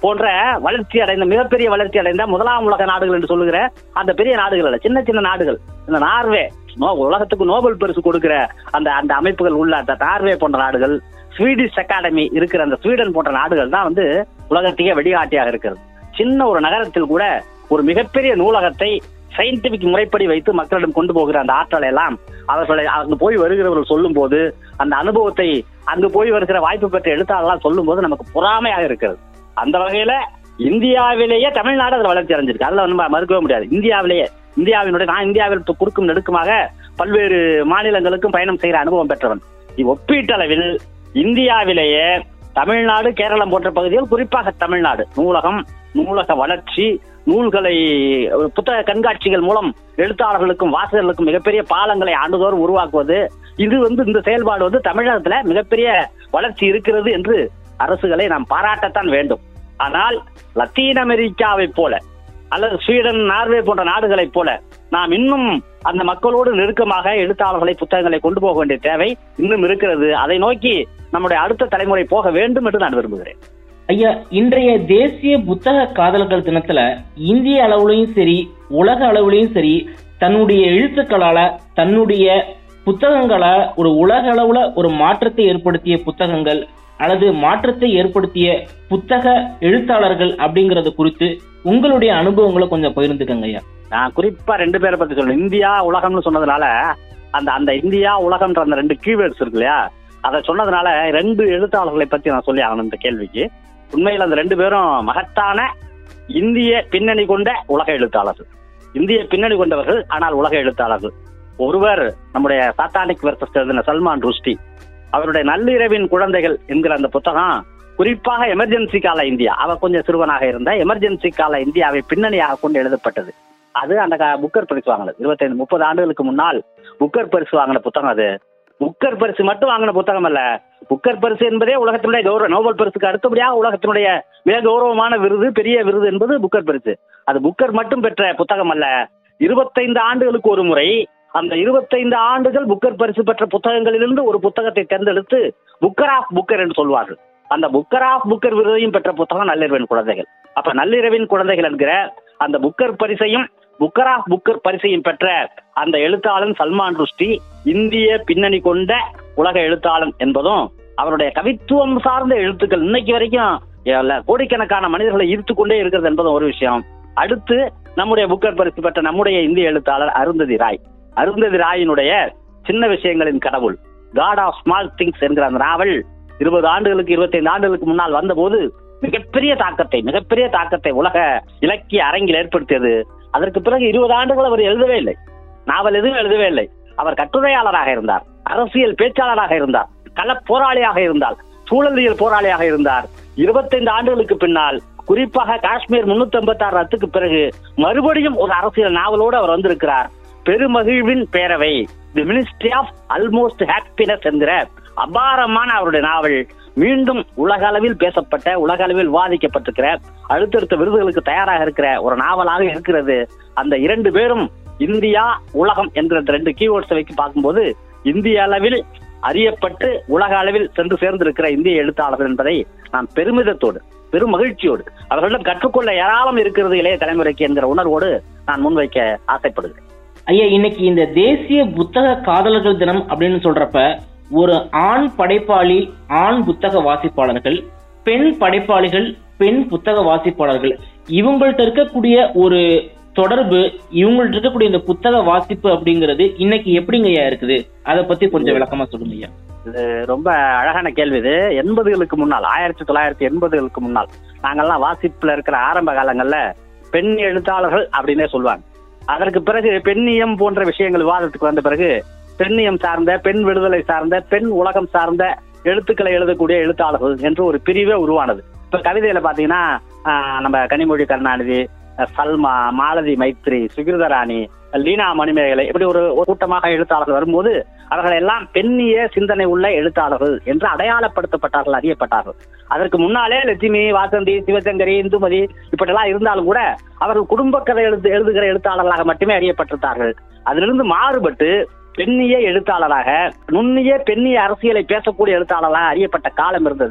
போன்ற வளர்ச்சி அடைந்த மிகப்பெரிய வளர்ச்சி அடைந்த முதலாம் உலக நாடுகள் என்று சொல்லுகிற அந்த பெரிய நாடுகள் அல்ல சின்ன சின்ன நாடுகள் இந்த நார்வே நோ- உலகத்துக்கு நோபல் பரிசு கொடுக்கிற அந்த அந்த அமைப்புகள் உள்ள அந்த நார்வே போன்ற நாடுகள் ஸ்வீடிஷ் அகாடமி இருக்கிற அந்த ஸ்வீடன் போன்ற நாடுகள் தான் வந்து உலகத்தையே வழிகாட்டியாக இருக்கிறது சின்ன ஒரு நகரத்தில் கூட ஒரு மிகப்பெரிய நூலகத்தை சயின்டிபிக் முறைப்படி வைத்து மக்களிடம் கொண்டு போகிற அந்த ஆற்றலை எல்லாம் அவர்களை அங்கு போய் வருகிறவர்கள் சொல்லும் போது அந்த அனுபவத்தை அங்கு போய் வருகிற வாய்ப்பு பெற்ற எழுத்தாளர்களாம் சொல்லும் போது நமக்கு பொறாமையாக இருக்கிறது அந்த வகையில இந்தியாவிலேயே தமிழ்நாடு அதில் வளர்ச்சி அடைஞ்சிருக்கு அதுல நம்ம மறுக்கவே முடியாது இந்தியாவிலேயே இந்தியாவினுடைய நான் இந்தியாவில் து- குறுக்கும் நெடுக்குமாக பல்வேறு மாநிலங்களுக்கும் பயணம் செய்கிற அனுபவம் பெற்றவன் இ- ஒப்பீட்டளவில் இந்தியாவிலேயே தமிழ்நாடு கேரளம் போன்ற பகுதிகள் குறிப்பாக தமிழ்நாடு நூலகம் நூலக வளர்ச்சி நூல்களை அஹ், புத்தக கண்காட்சிகள் மூலம் எழுத்தாளர்களுக்கும் வாசகர்களுக்கும் மிகப்பெரிய பாலங்களை ஆண்டுதோறும் உருவாக்குவது இது வந்து இந்த செயல்பாடு வந்து தமிழகத்துல மிகப்பெரிய வளர்ச்சி இருக்கிறது என்று அரசுகளை நாம் பாராட்டத்தான் வேண்டும் ஆனால் லத்தீன் அமெரிக்காவை போல அல்லது ஸ்வீடன் நார்வே போன்ற நாடுகளைப் போல நாம் இன்னும் அந்த மக்களோடு நெருக்கமாக எழுத்தாளர்களை புத்தகங்களை கொண்டு போக வேண்டிய தேவை இன்னும் இருக்கிறது அதை நோக்கி நம்முடைய அடுத்த தலைமுறை போக வேண்டும் என்று நான் விரும்புகிறேன் ஐயா இன்றைய தேசிய புத்தக காதலர்கள் தினத்துல இந்திய அளவுலயும் சரி உலக அளவுலயும் சரி தன்னுடைய எழுத்துக்களால தன்னுடைய புத்தகங்களா ஒரு உலக அளவுல ஒரு மாற்றத்தை ஏற்படுத்திய புத்தகங்கள் அல்லது மாற்றத்தை ஏற்படுத்திய புத்தக எழுத்தாளர்கள் அப்படிங்கறது குறித்து உங்களுடைய அனுபவங்களை கொஞ்சம் பகிர்ந்துக்கங்க ஐயா நான் குறிப்பா ரெண்டு பேரை பத்தி சொல்றேன் இந்தியா உலகம்னு சொன்னதுனால அந்த அந்த இந்தியா உலகம்ன்ற அந்த ரெண்டு கீவேர்ட்ஸ் இருக்கு இல்லையா அதை சொன்னதுனால ரெண்டு எழுத்தாளர்களை பத்தி நான் சொல்லி ஆகணும் இந்த கேள்விக்கு உண்மையில் அந்த ரெண்டு பேரும் மகத்தான இந்திய பின்னணி கொண்ட உலக எழுத்தாளர்கள் இந்திய பின்னணி கொண்டவர்கள் ஆனால் உலக எழுத்தாளர்கள் ஒருவர் நம்முடைய சாத்தானிக் வெர்சஸ் எழுதின சல்மான் ருஷ்டி அவருடைய நள்ளிரவின் குழந்தைகள் என்கிற அந்த புத்தகம் குறிப்பாக எமர்ஜென்சி கால இந்தியா அவர் கொஞ்சம் சிறுவனாக இருந்த எமர்ஜென்சி கால இந்தியாவை பின்னணியாக கொண்டு எழுதப்பட்டது அது அந்த க- புக்கர் பரிசு வாங்கினது இருபத்தைந்து முப்பது ஆண்டுகளுக்கு முன்னால் புக்கர் பரிசு வாங்கின புத்தகம் அது புக்கர் பரிசு மட்டும் வாங்கின புத்தகம் அல்ல புக்கர் பரிசு என்பதே உலகத்தினுடைய கௌரவ நோபல் பரிசுக்கு அடுத்தபடியாக உலகத்தினுடைய மிக கௌரவமான விருது பெரிய விருது என்பது புக்கர் பரிசு அது புக்கர் மட்டும் பெற்ற புத்தகம் அல்ல இருபத்தைந்து ஆண்டுகளுக்கு ஒரு முறை அந்த இருபத்தைந்து ஆண்டுகள் புக்கர் பரிசு பெற்ற புத்தகங்களிலிருந்து ஒரு புத்தகத்தை தேர்ந்தெடுத்து புக்கர் ஆஃப் புக்கர் என்று சொல்வார்கள் அந்த புக்கர் ஆஃப் புக்கர் விருதையும் பெற்ற புத்தகம் நள்ளிரவின் குழந்தைகள் அப்ப நள்ளிரவின் குழந்தைகள் என்கிற அந்த புக்கர் பரிசையும் புக்கர் ஆஃப் புக்கர் பரிசையும் பெற்ற அந்த எழுத்தாளன் சல்மான் ருஷ்டி இந்திய பின்னணி கொண்ட உலக எழுத்தாளன் என்பதும் அவருடைய கவித்துவம் சார்ந்த எழுத்துக்கள் இன்னைக்கு வரைக்கும் இல்ல, கோடிக்கணக்கான மனிதர்களை ஈர்த்து கொண்டே இருக்கிறது என்பதும் ஒரு விஷயம் அடுத்து நம்முடைய புக்கர் பரிசு பெற்ற நம்முடைய இந்திய எழுத்தாளர் அருந்ததி ராய் அருந்ததி ராயினுடைய சின்ன விஷயங்களின் கடவுள் காட் ஆஃப் ஸ்மால் திங்ஸ் என்கிற அந்த நாவல் இருபது ஆண்டுகளுக்கு இருபத்தைந்து ஆண்டுகளுக்கு முன்னால் வந்தபோது மிகப்பெரிய தாக்கத்தை மிகப்பெரிய தாக்கத்தை உலக இலக்கிய அரங்கில் ஏற்படுத்தியது அதற்கு பிறகு இருபது ஆண்டுகள் அவர் எழுதவே இல்லை நாவல் எதுவும் எழுதவே இல்லை அவர் கட்டுரையாளராக இருந்தார் அரசியல் பேச்சாளராக இருந்தார் கள போராளியாக இருந்தார் சூழலியல் போராளியாக இருந்தார் இருபத்தைந்து ஆண்டுகளுக்கு பின்னால் குறிப்பாக காஷ்மீர் முன்னூத்தி ஐம்பத்தி ஆறு ரத்துக்கு பிறகு மறுபடியும் ஒரு அரசியல் நாவலோடு அவர் வந்திருக்கிறார் பெருமகிழ்வின் பேரவை the ministry of almost happiness என்கிற அபாரமான அவருடைய நாவல் மீண்டும் உலக அளவில் பேசப்பட்ட உலக அளவில் விவாதிக்கப்பட்டிருக்கிற அடுத்தடுத்த விருதுகளுக்கு தயாராக இருக்கிற ஒரு நாவலாக இருக்கிறது அந்த இரண்டு பேரும் இந்தியா உலகம் என்கிற இந்த ரெண்டு கீவேர்ட்ஸை வைத்து பார்க்கும்போது இந்திய அளவில் அறியப்பட்டு உலக அளவில் சென்று சேர்ந்திருக்கிற இந்திய எழுத்தாளர்கள் என்பதை நான் பெருமிதத்தோடு பெரும் மகிழ்ச்சியோடு அவர்களிடம் கற்றுக்கொள்ள ஏராளம் இருக்கிறது இளைய தலைமுறைக்கு என்கிற உணர்வோடு நான் முன்வைக்க ஆசைப்படுகிறேன் ஐயா இன்னைக்கு இந்த தேசிய புத்தக காதலர்கள் தினம் அப்படின்னு சொல்றப்ப ஒரு ஆண் படைப்பாளி ஆண் புத்தக வாசிப்பாளர்கள் பெண் படைப்பாளிகள் பெண் புத்தக வாசிப்பாளர்கள் இவங்கள்ட்ட இருக்கக்கூடிய ஒரு தொடர்பு இவங்கள்ட்ட இருக்கக்கூடிய இந்த புத்தக வாசிப்பு அப்படிங்கிறது இன்னைக்கு எப்படிங்க ஐயா இருக்குது அதை பத்தி கொஞ்சம் விளக்கமா சொல்லுங்க ஐயா இது ரொம்ப அழகான கேள்வி இது எண்பதுகளுக்கு முன்னால் ஆயிரத்தி தொள்ளாயிரத்தி எண்பதுகளுக்கு முன்னால் நாங்கெல்லாம் வாசிப்புல இருக்கிற ஆரம்ப காலங்கள்ல பெண் எழுத்தாளர்கள் அப்படின்னே சொல்லுவாங்க அதற்கு பிறகு பெண்ணியம் போன்ற விஷயங்கள் விவாதத்துக்கு வந்த பிறகு பெண்ணியம் சார்ந்த பெண் விடுதலை சார்ந்த பெண் உலகம் சார்ந்த எழுத்துக்களை எழுதக்கூடிய எழுத்தாளர்கள் என்று ஒரு பிரிவே உருவானது இப்ப கவிதையில பாத்தீங்கன்னா ஆஹ், நம்ம கனிமொழி கருணாநிதி அஹ், சல்மா மாலதி மைத்ரி சுகிருதராணி லீனா மணிமேகலை இப்படி ஒரு ஒரு கூட்டமாக எழுத்தாளர்கள் வரும்போது அவர்கள் எல்லாம் பெண்ணிய சிந்தனை உள்ள எழுத்தாளர்கள் என்று அடையாளப்படுத்தப்பட்டார்கள் அறியப்பட்டார்கள் அதற்கு முன்னாலே லட்சுமி வாசந்தி சிவசங்கரி இந்துமதி இப்படியெல்லாம் இருந்தாலும் கூட அவர்கள் குடும்ப கதை எழுது எழுதுகிற எழுத்தாளர்களாக மட்டுமே அறியப்பட்டிருந்தார்கள் அதிலிருந்து மாறுபட்டு பெண்ணிய எழுத்தாளராக நுண்ணிய பெண்ணிய அரசியலை பேசக்கூடிய எழுத்தாளராக அறியப்பட்ட காலம் இருந்தது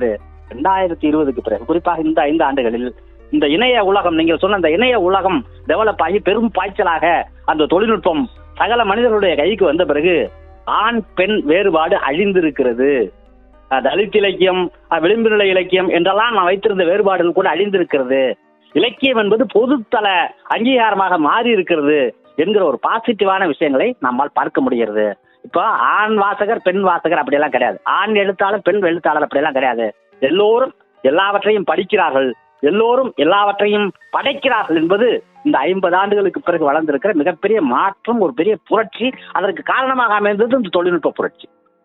ரெண்டாயிரத்தி இருபதுக்கு பிறகு குறிப்பாக இந்த ஐந்து ஆண்டுகளில் இந்த இணைய உலகம் நீங்கள் சொன்ன அந்த இணைய உலகம் டெவலப் ஆகி பெரும் பாய்ச்சலாக அந்த தொழில்நுட்பம் சகல மனிதர்களுடைய கைக்கு வந்த பிறகு ஆண் பெண் வேறுபாடு அழிந்திருக்கிறது அஹ் தலித் இலக்கியம் அஹ் விளிம்பு நிலை இலக்கியம் என்றெல்லாம் நான் வைத்திருந்த வேறுபாடுகள் கூட அழிந்திருக்கிறது இலக்கியம் என்பது பொதுத்தள அங்கீகாரமாக மாறி இருக்கிறது என்கிற ஒரு பாசிட்டிவான விஷயங்களை நம்மால் பார்க்க முடிகிறது இப்போ ஆண் வாசகர் பெண் வாசகர் அப்படியெல்லாம் கிடையாது ஆண் எழுத்தாளர் பெண் எழுத்தாளர் அப்படியெல்லாம் கிடையாது எல்லோரும் எல்லாவற்றையும் படிக்கிறார்கள் எல்லோரும் எல்லாவற்றையும் படைக்கிறார்கள் என்பது இந்த ஐம்பது ஆண்டுகளுக்கு பிறகு வளர்ந்திருக்கிற மிகப்பெரிய மாற்றம் ஒரு பெரிய புரட்சி அதற்கு காரணமாக அமைந்தது இந்த தொழில்நுட்ப புரட்சி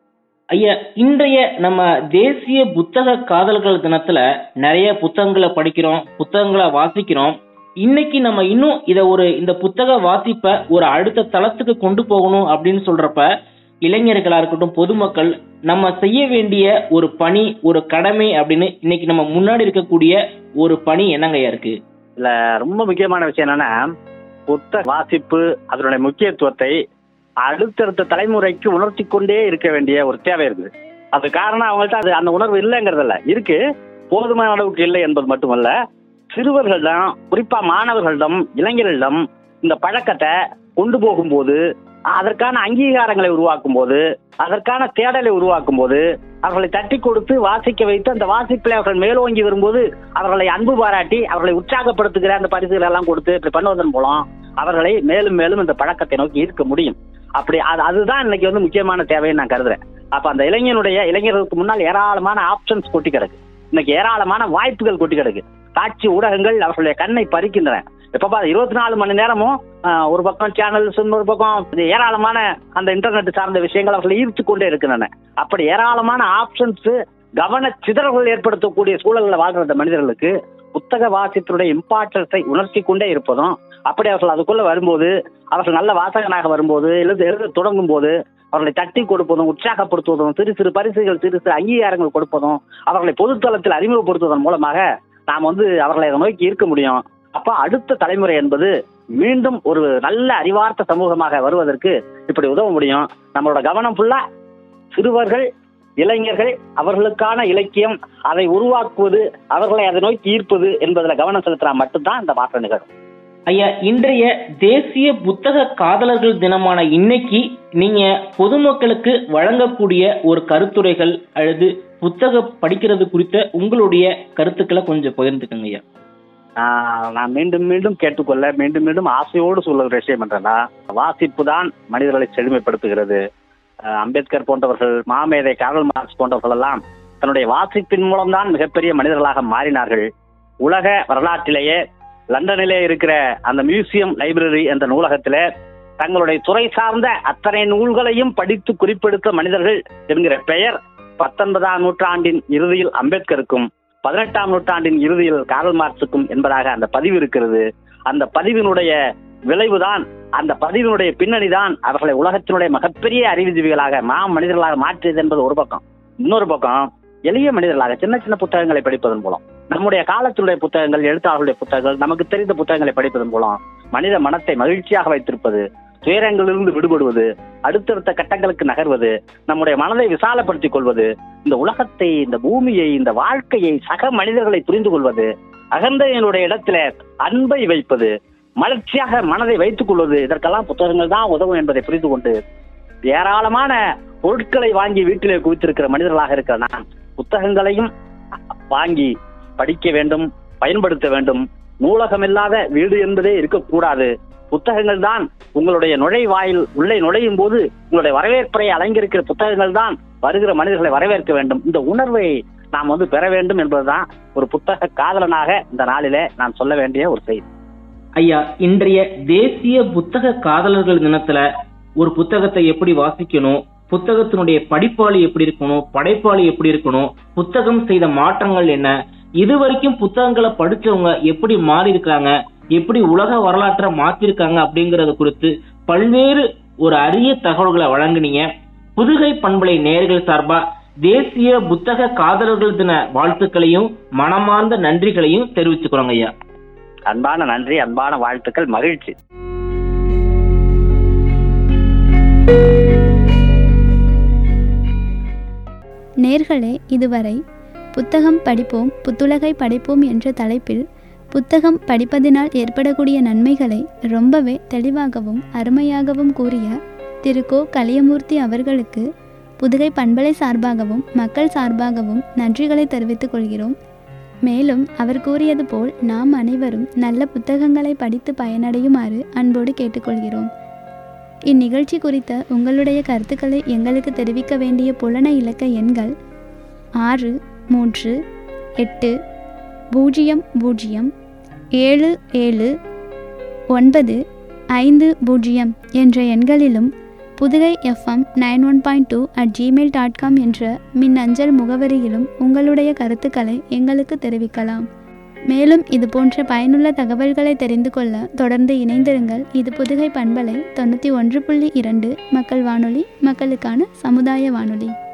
ஐயா இன்றைய நம்ம தேசிய புத்தக காதல்கள் தினத்துல நிறைய புத்தகங்களை படிக்கிறோம் புத்தகங்களை வாசிக்கிறோம் இன்னைக்கு நம்ம இன்னும் இத ஒரு இந்த புத்தக வாசிப்பை ஒரு அடுத்த தளத்துக்கு கொண்டு போகணும் அப்படின்னு சொல்றப்ப இளைஞர்களா இருக்கட்டும் பொதுமக்கள் நம்ம செய்ய வேண்டிய ஒரு பணி ஒரு கடமை அப்படின்னு இன்னைக்கு நம்ம முன்னாடி இருக்கக்கூடிய ஒரு பணி என்னங்கய்யா இருக்கு இதுல ரொம்ப முக்கியமான விஷயம் என்னன்னா புத்தக வாசிப்பு அதனுடைய முக்கியத்துவத்தை அடுத்தடுத்த தலைமுறைக்கு உணர்த்தி கொண்டே இருக்க வேண்டிய ஒரு தேவை இருக்குது அது காரணம் அவங்கள்ட்ட அது அந்த உணர்வு இல்லைங்கிறதில்ல இருக்கு போதுமான அளவுக்கு இல்லை என்பது மட்டுமல்ல சிறுவர்களிடம் குறிப்பா மாணவர்களிடம் இளைஞர்களிடம் இந்த பழக்கத்தை கொண்டு போகும்போது அதற்கான அங்கீகாரங்களை உருவாக்கும் போது அதற்கான தேடலை உருவாக்கும் போது அவர்களை தட்டி கொடுத்து வாசிக்க வைத்து அந்த வாசிப்பில் அவர்கள் மேலோங்கி வரும்போது அவர்களை அன்பு பாராட்டி அவர்களை உற்சாகப்படுத்துகிற அந்த பரிசுகள் எல்லாம் கொடுத்து இப்படி பண்ணுவதன் மூலம் அவர்களை மேலும் மேலும் இந்த பழக்கத்தை நோக்கி ஈர்க்க முடியும் அப்படி அது அதுதான் இன்னைக்கு வந்து முக்கியமான தேவைன்னு நான் கருதுறேன் அப்ப அந்த இளைஞனுடைய இளைஞர்களுக்கு முன்னால் ஏராளமான ஆப்ஷன்ஸ் கொட்டி கிடக்கு இன்னைக்கு ஏராளமான வாய்ப்புகள் கொட்டி கிடக்கு காட்சி ஊடகங்கள் அவர்களுடைய கண்ணை பறிக்கின்றன எப்ப பாரு இருபத்தி நாலு மணி நேரமும் ஆஹ், ஒரு பக்கம் சேனல்ஸ் இன்னொரு பக்கம் இது ஏராளமான அந்த இன்டர்நெட் சார்ந்த விஷயங்கள் அவர்களை ஈர்த்து கொண்டே இருக்கின்றன அப்படி ஏராளமான ஆப்ஷன்ஸ் கவன சிதறல்கள் ஏற்படுத்தக்கூடிய சூழல்ல வாழ்ற அந்த மனிதர்களுக்கு புத்தக வாசிப்பினுடைய இம்பார்ட்டன்ஸை உணர்த்தி கொண்டே இருப்பதும் அப்படி அவர்கள் அதுக்குள்ள வரும்போது அவர்கள் நல்ல வாசகனாக வரும்போது எழுத எழுத தொடங்கும் போது அவர்களை தட்டி கொடுப்பதும் உற்சாகப்படுத்துவதும் சிறு சிறு பரிசுகள் சிறு சிறு அங்கீகாரங்கள் கொடுப்பதும் அவர்களை பொதுத்தளத்தில் அறிமுகப்படுத்துவதன் மூலமாக நாம் வந்து அவர்களை அதை நோக்கி ஈர்க்க முடியும் அப்ப அடுத்த தலைமுறை என்பது மீண்டும் ஒரு நல்ல அறிவார்த்த சமூகமாக வருவதற்கு இப்படி உதவ முடியும் நம்மளோட கவனம் ஃபுல்லா சிறுவர்கள் இளைஞர்கள் அவர்களுக்கான இலக்கியம் அதை உருவாக்குவது அவர்களை அதை நோக்கி ஈர்ப்பது என்பதில் கவனம் செலுத்தினா மட்டும்தான் இந்த மாற்றம் நிகழும் ஐயா இன்றைய தேசிய புத்தக காதலர்கள் தினமான இன்னைக்கு நீங்க பொதுமக்களுக்கு வழங்கக்கூடிய ஒரு கருத்துரைகள் அல்லது புத்தகம் படிக்கிறது குறித்த உங்களுடைய கருத்துக்களை கொஞ்சம் பகிர்ந்துக்கங்க ஐயா ஆஹ் நான் மீண்டும் மீண்டும் கேட்டுக்கொள்ள மீண்டும் மீண்டும் ஆசையோடு சொல்லுகிற விஷயம் என்றனா வாசிப்பு தான் மனிதர்களை செழுமைப்படுத்துகிறது ஆஹ் அம்பேத்கர் போன்றவர்கள் மாமேதை கார்ல் மார்க்ஸ் போன்றவர்கள் எல்லாம் தன்னுடைய வாசிப்பின் மூலம்தான் மிகப்பெரிய மனிதர்களாக மாறினார்கள் உலக வரலாற்றிலேயே லண்டனிலே இருக்கிற அந்த மியூசியம் லைப்ரரி என்ற நூலகத்திலே தங்களுடைய துறை சார்ந்த அத்தனை நூல்களையும் படித்து குறிப்பெடுத்த மனிதர்கள் என்கிற பெயர் பத்தொன்பதாம் நூற்றாண்டின் இறுதியில் அம்பேத்கருக்கும் பதினெட்டாம் நூற்றாண்டின் இறுதியில் கார்ல் மார்க்ஸுக்கும் என்பதாக அந்த பதிவு இருக்கிறது அந்த பதிவினுடைய விளைவுதான் அந்த பதிவினுடைய பின்னணிதான் அவர்களை உலகத்தினுடைய மிகப்பெரிய அறிவுஜீவிகளாக மா மனிதர்களாக மாற்றியது என்பது ஒரு பக்கம் இன்னொரு பக்கம் எளிய மனிதர்களாக சின்ன சின்ன புத்தகங்களை படிப்பதன் மூலம் நம்முடைய காலத்தினுடைய புத்தகங்கள் எழுத்தாளர்களுடைய புத்தகங்கள் நமக்கு தெரிந்த புத்தகங்களை படிப்பதன் மூலம் மனித மனத்தை மகிழ்ச்சியாக வைத்திருப்பது துயரங்களிலிருந்து விடுபடுவது அடுத்தடுத்த கட்டங்களுக்கு நகர்வது நம்முடைய மனதை விசாலப்படுத்திக் கொள்வது இந்த உலகத்தை இந்த பூமியை இந்த வாழ்க்கையை சக மனிதர்களை புரிந்து கொள்வது அகந்தையினுடைய இடத்துல அன்பை வைப்பது மலர்ச்சியாக மனதை வைத்துக் கொள்வது இதற்கெல்லாம் புத்தகங்கள் தான் உதவும் என்பதை புரிந்து கொண்டு ஏராளமான பொருட்களை வாங்கி வீட்டிலே குவித்திருக்கிற மனிதர்களாக இருக்கிற நான் புத்தகங்களையும் வாங்கி படிக்க வேண்டும் பயன்படுத்த வேண்டும் நூலகம் இல்லாத வீடு என்பதே இருக்கக்கூடாது புத்தகங்கள் தான் உங்களுடைய நுழைவாயில் உள்ளே நுழையும் போது உங்களுடைய வரவேற்பறை அலங்கரிக்கிற புத்தகங்கள் தான் வருகிற மனிதர்களை வரவேற்க வேண்டும் இந்த உணர்வை நாம் வந்து பெற வேண்டும் என்பதுதான் ஒரு புத்தக காதலனாக இந்த நாளிலே நான் சொல்ல வேண்டிய ஒரு செய்தி ஐயா இன்றைய தேசிய புத்தக காதலர்கள் தினத்துல ஒரு புத்தகத்தை எப்படி வாசிக்கணும் புத்தகத்தினுடைய படிப்பாளி எப்படி இருக்கணும் படைப்பாளி எப்படி இருக்கணும் புத்தகம் செய்த மாற்றங்கள் என்ன இதுவரைக்கும் புத்தகங்களை படிச்சவங்க எப்படி மாறி இருக்காங்க எப்படி உலக வரலாற்றை மாத்திருக்காங்க அப்படிங்கறது குறித்து பல்வேறு ஒரு அரிய தகவல்களை வழங்குனீங்க புதுகை பண்பலை நேர்கள் சார்பா தேசிய புத்தக காதலர்கள் தின வாழ்த்துக்களையும் மனமார்ந்த நன்றிகளையும் தெரிவிச்சுக்கிறோங்க ஐயா அன்பான நன்றி அன்பான வாழ்த்துக்கள் மகிழ்ச்சி நேர்களே இதுவரை புத்தகம் படிப்போம் புத்துலகை படைப்போம் என்ற தலைப்பில் புத்தகம் படிப்பதினால் ஏற்படக்கூடிய நன்மைகளை ரொம்பவே தெளிவாகவும் அருமையாகவும் கூறிய திரு கோ கலியமூர்த்தி அவர்களுக்கு புதுகை பண்பலை சார்பாகவும் மக்கள் சார்பாகவும் நன்றிகளை தெரிவித்துக் கொள்கிறோம் மேலும் அவர் கூறியது போல் நாம் அனைவரும் நல்ல புத்தகங்களை படித்து பயனடையுமாறு அன்போடு கேட்டுக்கொள்கிறோம் இந்நிகழ்ச்சி குறித்த உங்களுடைய கருத்துக்களை எங்களுக்கு தெரிவிக்க வேண்டிய புலன இலக்க எண்கள் ஆறு மூன்று எட்டு பூஜ்ஜியம் பூஜ்ஜியம் ஏழு ஏழு ஒன்பது ஐந்து பூஜ்ஜியம் என்ற எண்களிலும் Pudugai FM nine one point two at Gmail dot com என்ற மின்னஞ்சல் முகவரியிலும் உங்களுடைய கருத்துக்களை எங்களுக்கு தெரிவிக்கலாம் மேலும் இது போன்ற பயனுள்ள தகவல்களை தெரிந்து கொள்ள தொடர்ந்து இணைந்திருங்கள் இது புதுகை பண்பலை தொண்ணூற்றி ஒன்று புள்ளி இரண்டு மக்கள் வானொலி மக்களுக்கான சமுதாய வானொலி